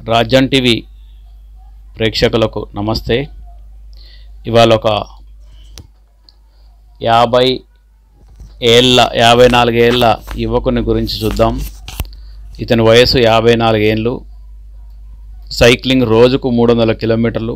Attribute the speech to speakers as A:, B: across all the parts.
A: రాజ్యం టీవీ ప్రేక్షకులకు నమస్తే ఇవాళ ఒక యాభై ఏళ్ళ యాభై నాలుగేళ్ల యువకుని గురించి చూద్దాం ఇతని వయసు యాభై నాలుగేళ్ళు సైక్లింగ్ రోజుకు మూడు వందల కిలోమీటర్లు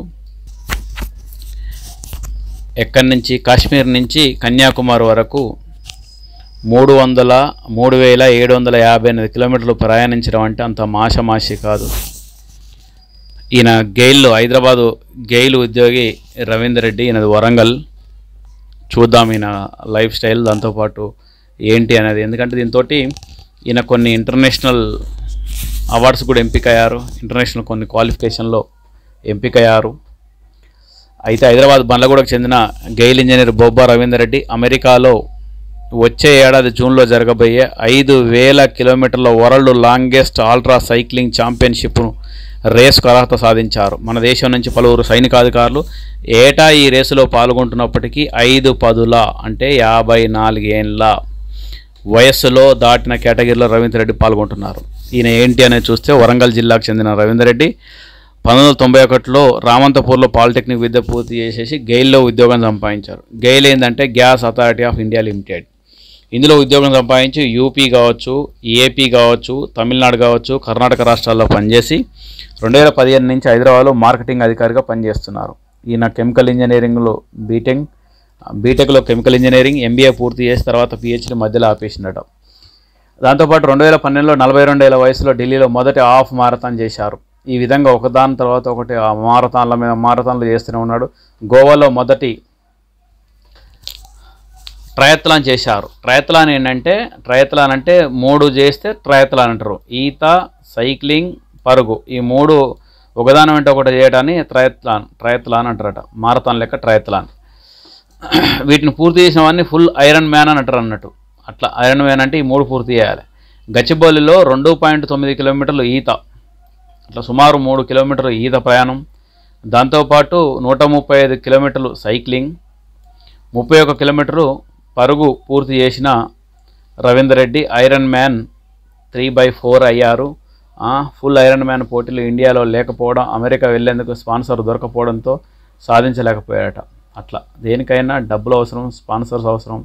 A: ఎక్కడి నుంచి కాశ్మీర్ నుంచి కన్యాకుమారి వరకు మూడు వందల మూడు వేల ఏడు వందల యాభై ఎనిమిది కిలోమీటర్లు ప్రయాణించడం అంటే అంత మాషమాషి కాదు ఈయన గెయిల్లో హైదరాబాదు గెయిల్ ఉద్యోగి రవీందర్ రెడ్డి ఈయనది వరంగల్ చూద్దాం ఈయన లైఫ్ స్టైల్ దాంతోపాటు ఏంటి అనేది ఎందుకంటే దీంతో ఈయన కొన్ని ఇంటర్నేషనల్ అవార్డ్స్ కూడా ఎంపికయ్యారు ఇంటర్నేషనల్ కొన్ని క్వాలిఫికేషన్లో ఎంపికయ్యారు అయితే హైదరాబాద్ బండ్లగూడకు చెందిన గెయిల్ ఇంజనీర్ బొబ్బా రవీందర్ రెడ్డి అమెరికాలో వచ్చే ఏడాది జూన్లో జరగబోయే ఐదు వేల కిలోమీటర్ల వరల్డ్ లాంగెస్ట్ ఆల్ట్రా సైక్లింగ్ ఛాంపియన్షిప్ను రేసుకు అర్హత సాధించారు మన దేశం నుంచి పలువురు సైనికాధికారులు ఏటా ఈ రేసులో పాల్గొంటున్నప్పటికీ ఐదు పదుల అంటే యాభై నాలుగేళ్ళ వయస్సులో దాటిన కేటగిరీలో రవీంద్ర రెడ్డి పాల్గొంటున్నారు ఈయన ఏంటి అనేది చూస్తే వరంగల్ జిల్లాకు చెందిన రవీందర్ రెడ్డి పంతొమ్మిది వందల తొంభై ఒకటిలో రామంతపూర్లో పాలిటెక్నిక్ విద్య పూర్తి చేసేసి గెయిల్లో ఉద్యోగం సంపాదించారు గెయిల్ ఏంటంటే gas authority of India limited ఇందులో ఉద్యోగం సంపాదించి యూపీ కావచ్చు ఏపీ కావచ్చు తమిళనాడు కావచ్చు కర్ణాటక రాష్ట్రాల్లో పనిచేసి రెండు వేల పదిహేను నుంచి హైదరాబాద్లో మార్కెటింగ్ అధికారిగా పనిచేస్తున్నారు ఈయన కెమికల్ ఇంజనీరింగ్లో బీటెక్ బీటెక్లో కెమికల్ ఇంజనీరింగ్ ఎంబీఏ పూర్తి చేసి తర్వాత పిహెచ్డీ మధ్యలో ఆపేసినట దాంతోపాటు రెండు వేల పన్నెండులో నలభై రెండేళ్ల వయసులో ఢిల్లీలో మొదటి హాఫ్ మారథాన్ చేశారు ఈ విధంగా ఒకదాని తర్వాత ఒకటి ఆ మారథాన్ల మీద మారథాన్లు చేస్తూనే ఉన్నాడు గోవాలో మొదటి ట్రయత్లాన్ చేశారు ట్రయత్లాన్ ఏంటంటే ట్రయత్లాన్ అంటే మూడు చేస్తే ట్రయత్లాన్ అంటారు ఈత సైక్లింగ్ పరుగు ఈ మూడు ఒకదాని వెంట ఒకటి చేయడాన్ని ట్రయత్లాన్ ట్రయత్లాన్ అంటారట మారథాన్ లెక్క ట్రయత్లాన్ వీటిని పూర్తి చేసిన వాడిని ఫుల్ ఐరన్ మ్యాన్ అని అంటారు అన్నట్టు అట్లా ఐరన్ మ్యాన్ అంటే ఈ మూడు పూర్తి చేయాలి గచ్చిబౌలిలో రెండు పాయింట్ తొమ్మిది కిలోమీటర్లు ఈత అట్లా సుమారు మూడు కిలోమీటర్లు ఈత ప్రయాణం దాంతోపాటు నూట ముప్పై ఐదు కిలోమీటర్లు సైక్లింగ్ ముప్పై ఒక కిలోమీటరు పరుగు పూర్తి చేసిన Ravinder Reddy iron man three by four అయ్యారు ఆ, ఫుల్ ఐరన్ మ్యాన్ పోటీలు ఇండియాలో లేకపోవడం అమెరికా వెళ్లేందుకు స్పాన్సర్ దొరకపోవడంతో సాధించలేకపోయాడట అట్లా దేనికైనా డబ్బులు అవసరం స్పాన్సర్స్ అవసరం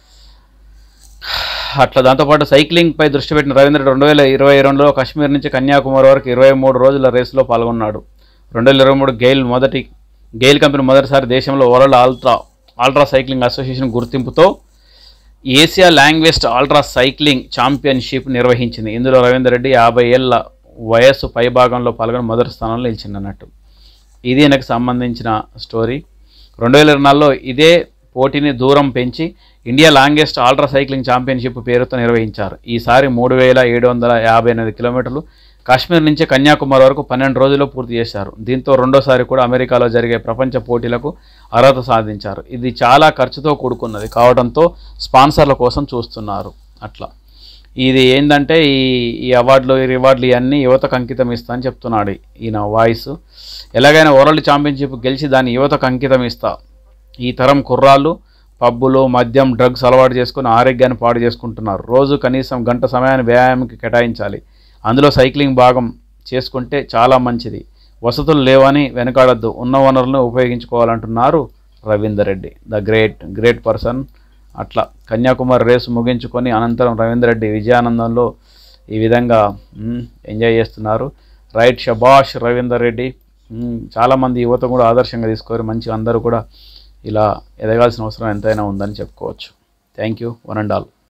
A: అట్లా దాంతోపాటు సైక్లింగ్ పై దృష్టి పెట్టిన రవీంద్ర రెండు వేల ఇరవై రెండులో కాశ్మీర్ నుంచి కన్యాకుమారి వరకు ఇరవై మూడు రోజుల రేసులో పాల్గొన్నాడు రెండు వేల ఇరవై మూడు గెయిల్ మొదటి గెయిల్ కంపెనీ మొదటిసారి దేశంలో world ultra ultra cycling association గుర్తింపుతో Asia longest ultra cycling championship నిర్వహించింది ఇందులో రవీందర్ రెడ్డి యాభై ఏళ్ళ వయస్సు పైభాగంలో పాల్గొని మొదటి స్థానంలో నిలిచింది అన్నట్టు ఇది ఈయనకు సంబంధించిన స్టోరీ రెండు వేల ఇరవై నాలుగులో ఇదే పోటీని దూరం పెంచి India longest ultra cycling championship పేరుతో నిర్వహించారు ఈసారి మూడు వేల ఏడు వందల యాభై ఎనిమిది కిలోమీటర్లు కాశ్మీర్ నుంచి కన్యాకుమారి వరకు పన్నెండు రోజుల్లో పూర్తి చేశారు దీంతో రెండోసారి కూడా అమెరికాలో జరిగే ప్రపంచ పోటీలకు అర్హత సాధించారు ఇది చాలా ఖర్చుతో కూడుకున్నది కావడంతో స్పాన్సర్ల కోసం చూస్తున్నారు అట్లా ఇది ఏంటంటే ఈ ఈ అవార్డులు ఈ రివార్డులు ఇవన్నీ యువతకు అంకితం ఇస్తా అని చెప్తున్నాడు ఈయన వాయిస్ ఎలాగైనా వరల్డ్ ఛాంపియన్షిప్ గెలిచి దాన్ని యువతకు అంకితం ఇస్తా ఈ తరం కుర్రాళ్ళు పబ్బులు మద్యం డ్రగ్స్ అలవాటు చేసుకుని ఆరోగ్యాన్ని పాడు చేసుకుంటున్నారు రోజు కనీసం గంట సమయాన్ని వ్యాయామంకి కేటాయించాలి అందులో సైక్లింగ్ భాగం చేసుకుంటే చాలా మంచిది వసతులు లేవని వెనకాడద్దు ఉన్న వనరులను ఉపయోగించుకోవాలంటున్నారు Ravinder Reddy the great great person అట్లా కన్యాకుమారి రేసు ముగించుకొని అనంతరం రవీందర్ రెడ్డి విజయానందంలో ఈ విధంగా మ్, ఎంజాయ్ చేస్తున్నారు రైట్ షబాష్ రవీందర్ రెడ్డి మ్, చాలామంది యువత కూడా ఆదర్శంగా తీసుకోరు మంచిగా అందరూ కూడా ఇలా ఎదగాల్సిన అవసరం ఎంతైనా ఉందని చెప్పుకోవచ్చు thank you one and all